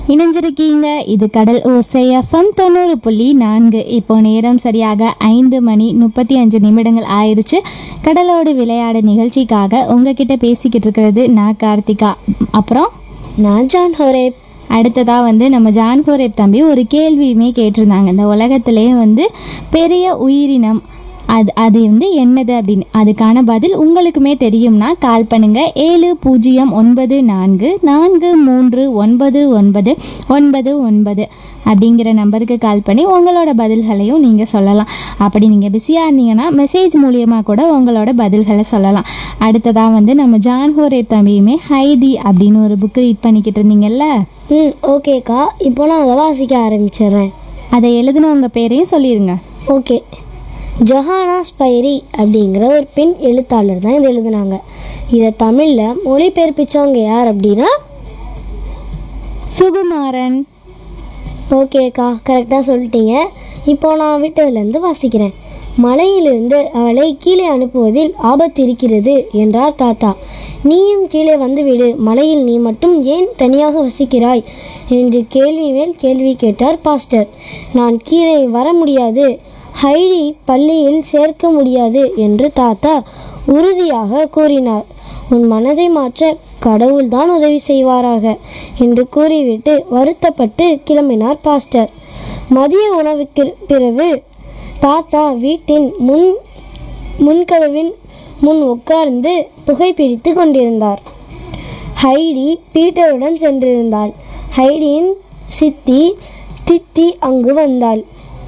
இணைஞ்சிருக்கீங்க இது கடல் ஓசை எஃப்எம் தொண்ணூறு புள்ளி நான்கு இப்போ நேரம் சரியாக ஐந்து மணி முப்பத்தி அஞ்சு நிமிடங்கள் ஆயிடுச்சு கடலோடு விளையாடு நிகழ்ச்சிக்காக உங்ககிட்ட பேசிக்கிட்டு இருக்கிறது நான் கார்த்திகா அப்புறம் நான் ஜான் ஹோரேப் அடுத்ததாக வந்து நம்ம ஜான் கோரேப் தம்பி ஒரு கேள்வியுமே கேட்டிருந்தாங்க இந்த உலகத்திலேயே வந்து பெரிய உயிரினம் அது அது வந்து என்னது அப்படின்னு அதுக்கான பதில் உங்களுக்குமே தெரியும்னா கால் பண்ணுங்க ஏழு பூஜ்ஜியம் ஒன்பது நான்கு நான்கு மூன்று ஒன்பது ஒன்பது ஒன்பது ஒன்பது அப்படிங்கிற நம்பருக்கு கால் பண்ணி உங்களோட பதில்களையும் நீங்கள் சொல்லலாம் அப்படி நீங்கள் பிஸியாக இருந்தீங்கன்னா மெசேஜ் மூலியமாக கூட உங்களோட பதில்களை சொல்லலாம் அடுத்ததாக வந்து நம்ம ஜான் ஹோரேப் தம்பியுமே ஹைதி அப்படின்னு ஒரு புக் ரீட் பண்ணிக்கிட்டு இருந்தீங்கல்ல ம் ஓகேக்கா இப்போ நான் அதை வாசிக்க ஆரம்பிச்சிடுறேன் அதை எழுதினவங்க பேரையும் சொல்லிடுங்க ஓகே ஜொஹானா ஸ்பைரி அப்படிங்கிற ஒரு பெண் எழுத்தாளர் தான் இதை எழுதுனாங்க இதை தமிழில் மொழிபெயர்ப்பிச்சவங்க யார் அப்படின்னா சுகுமாரன் ஓகேக்கா கரெக்டாக சொல்லிட்டீங்க இப்போ நான் விட்டதுலேருந்து வாசிக்கிறேன் மலையிலிருந்து அவளை கீழே அனுப்புவதில் ஆபத்து இருக்கிறது என்றார் தாத்தா நீயும் கீழே வந்துவிடு மலையில் நீ மட்டும் ஏன் தனியாக வசிக்கிறாய் என்று கேள்வி மேல் கேள்வி கேட்டார் பாஸ்டர் நான் கீழே வர முடியாது ஹைடி பள்ளியில் சேர்க்க முடியாது என்று தாத்தா உறுதியாக கூறினார் உன் மனதை மாற்ற கடவுள்தான் உதவி செய்வாராக என்று கூறிவிட்டு வருத்தப்பட்டு கிளம்பினார் பாஸ்டர் மதிய உணவுக்கு பிறகு தாத்தா வீட்டின் முன் முன்கதவின் முன் உட்கார்ந்து புகைப்பிடித்து கொண்டிருந்தார் ஹைடி பீட்டருடன் சென்றிருந்தாள் ஹைடியின் சித்தி தித்தி அங்கு வந்தாள்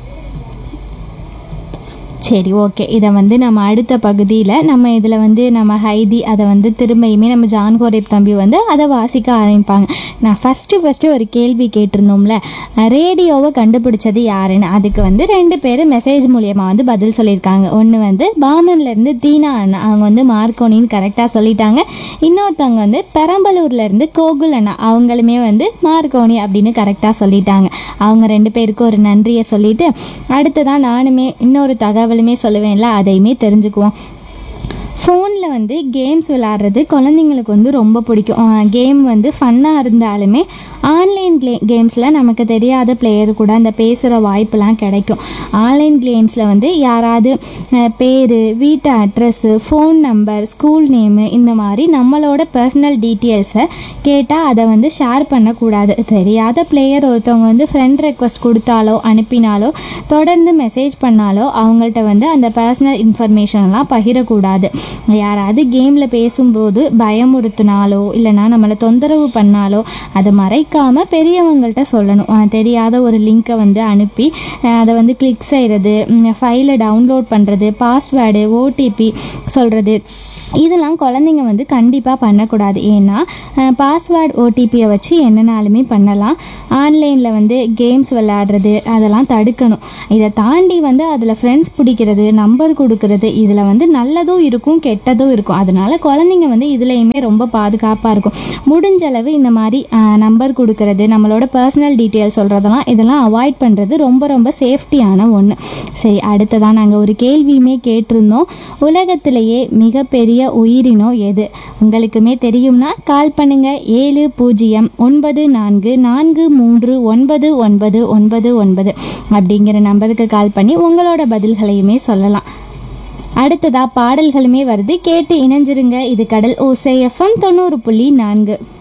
சரி ஓகே இதை வந்து நம்ம அடுத்த பகுதியில் நம்ம இதில் வந்து நம்ம ஹைதி அதை வந்து திரும்பியுமே நம்ம ஜான் கோரேப் தம்பி வந்து அதை வாசிக்க ஆரம்பிப்பாங்க நான் ஃபஸ்ட்டு ஃபஸ்ட்டு ஒரு கேள்வி கேட்டிருந்தோம்ல ரேடியோவை கண்டுபிடிச்சது யாருன்னு அதுக்கு வந்து ரெண்டு பேர் மெசேஜ் மூலியமாக வந்து பதில் சொல்லியிருக்காங்க ஒன்று வந்து பாமன்லேருந்து தீனா அண்ணா அவங்க வந்து மார்க்கோனின்னு கரெக்டாக சொல்லிட்டாங்க இன்னொருத்தவங்க வந்து பெரம்பலூர்லேருந்து கோகுல் அண்ணா அவங்களுமே வந்து மார்க்கோனி அப்படின்னு கரெக்டாக சொல்லிட்டாங்க அவங்க ரெண்டு பேருக்கும் ஒரு நன்றியை சொல்லிட்டு அடுத்ததான் நானுமே இன்னொரு தகவலுமே சொல்லுவேன்ல அதையுமே தெரிஞ்சுக்குவோம் ஃபோனில் வந்து கேம்ஸ் விளாட்றது குழந்தைங்களுக்கு வந்து ரொம்ப பிடிக்கும் கேம் வந்து ஃபன்னாக இருந்தாலுமே ஆன்லைன் க்ளே கேம்ஸில் நமக்கு தெரியாத பிளேயர் கூட அந்த பேசுகிற வாய்ப்பெல்லாம் கிடைக்கும் ஆன்லைன் கேம்ஸில் வந்து யாராவது பேர் வீட்டு address phone number school name இந்த மாதிரி நம்மளோட பர்சனல் டீட்டெயில்ஸை கேட்டால் அதை வந்து ஷேர் பண்ணக்கூடாது தெரியாத பிளேயர் ஒருத்தவங்க வந்து ஃப்ரெண்ட் ரெக்வஸ்ட் கொடுத்தாலோ அனுப்பினாலோ தொடர்ந்து மெசேஜ் பண்ணாலோ அவங்கள்ட்ட வந்து அந்த பர்சனல் இன்ஃபர்மேஷன்லாம் பகிரக்கூடாது யாராவது கேமில் பேசும்போது பயமுறுத்தினாலோ இல்லைனா நம்மளை தொந்தரவு பண்ணாலோ அதை மறைக்காமல் பெரியவங்கள்ட்ட சொல்லணும் அஹ் தெரியாத ஒரு லிங்க்கை வந்து அனுப்பி அஹ் அதை வந்து கிளிக் செய்கிறது ஃபைலை டவுன்லோட் பண்ணுறது பாஸ்வேர்டு ஓடிபி சொல்கிறது இதெல்லாம் குழந்தைங்க வந்து கண்டிப்பாக பண்ணக்கூடாது ஏன்னா பாஸ்வேர்டு ஓடிபியை வச்சு என்னனாலுமே பண்ணலாம் ஆன்லைனில் வந்து கேம்ஸ் விளையாடுறது அதெல்லாம் தடுக்கணும் இதை தாண்டி வந்து அதில் ஃப்ரெண்ட்ஸ் பிடிக்கிறது நம்பர் கொடுக்கறது இதில் வந்து நல்லதும் இருக்கும் கெட்டதும் இருக்கும் அதனால குழந்தைங்க வந்து இதுலேயுமே ரொம்ப பாதுகாப்பாக இருக்கும் முடிஞ்ச அளவு இந்த மாதிரி நம்பர் கொடுக்கறது நம்மளோட பர்சனல் டீட்டெயில் சொல்கிறதெல்லாம் இதெல்லாம் அவாய்ட் பண்ணுறது ரொம்ப ரொம்ப சேஃப்டியான ஒன்று சரி அடுத்ததான் நாங்கள் ஒரு கேள்வியுமே கேட்டிருந்தோம் உலகத்திலேயே மிகப்பெரிய உயிரினம் எது உங்களுக்குமே தெரியும்னா கால் பண்ணுங்க ஏழு பூஜ்ஜியம் ஒன்பது நான்கு நான்கு மூன்று ஒன்பது ஒன்பது ஒன்பது ஒன்பது அப்படிங்கிற நம்பருக்கு கால் பண்ணி உங்களோட பதில்களையுமே சொல்லலாம் அடுத்ததா பாடல்களுமே வருது கேட்டு இணைஞ்சிருங்க இது கடல் ஓசை எஃப்எம் தொண்ணூறு புள்ளி நான்கு